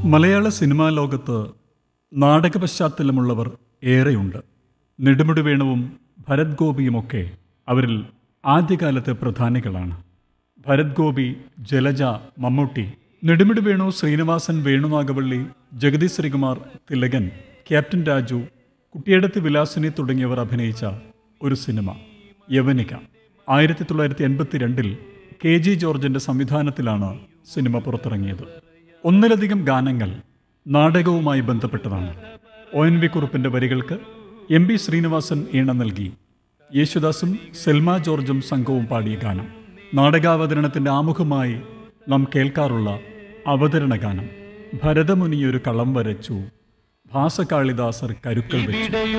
മലയാള സിനിമാ ലോകത്ത് നാടക പശ്ചാത്തലമുള്ളവർ ഏറെയുണ്ട് നെടുമുടി വേണുവും ഭരത് ഗോപിയുമൊക്കെ അവരിൽ ആദ്യകാലത്തെ പ്രധാനികളാണ് ഭരത് ഗോപി ജലജ മമ്മൂട്ടി നെടുമുടി വേണു ശ്രീനിവാസൻ വേണുനാഗവള്ളി ജഗതി ശ്രീകുമാർ തിലകൻ ക്യാപ്റ്റൻ രാജു കുട്ടിയടത്ത് വിലാസിനി തുടങ്ങിയവർ അഭിനയിച്ച ഒരു സിനിമ യവനിക ആയിരത്തി തൊള്ളായിരത്തി എൺപത്തി രണ്ടിൽ കെ ജി ജോർജിന്റെ സംവിധാനത്തിലാണ് സിനിമ പുറത്തിറങ്ങിയത് ഒന്നിലധികം ഗാനങ്ങൾ നാടകവുമായി ബന്ധപ്പെട്ടതാണ് ഒ എൻ വി കുറുപ്പിന്റെ വരികൾക്ക് എം ബി ശ്രീനിവാസൻ ഈണം നൽകി യേശുദാസും സെൽമ ജോർജും സംഘവും പാടിയ ഗാനം നാടകാവതരണത്തിന്റെ ആമുഖമായി നാം കേൾക്കാറുള്ള അവതരണ ഗാനം ഭരതമുനിയൊരു കളം വരച്ചു ഭാസകാളിദാസർ കരുക്കൾ വെച്ചു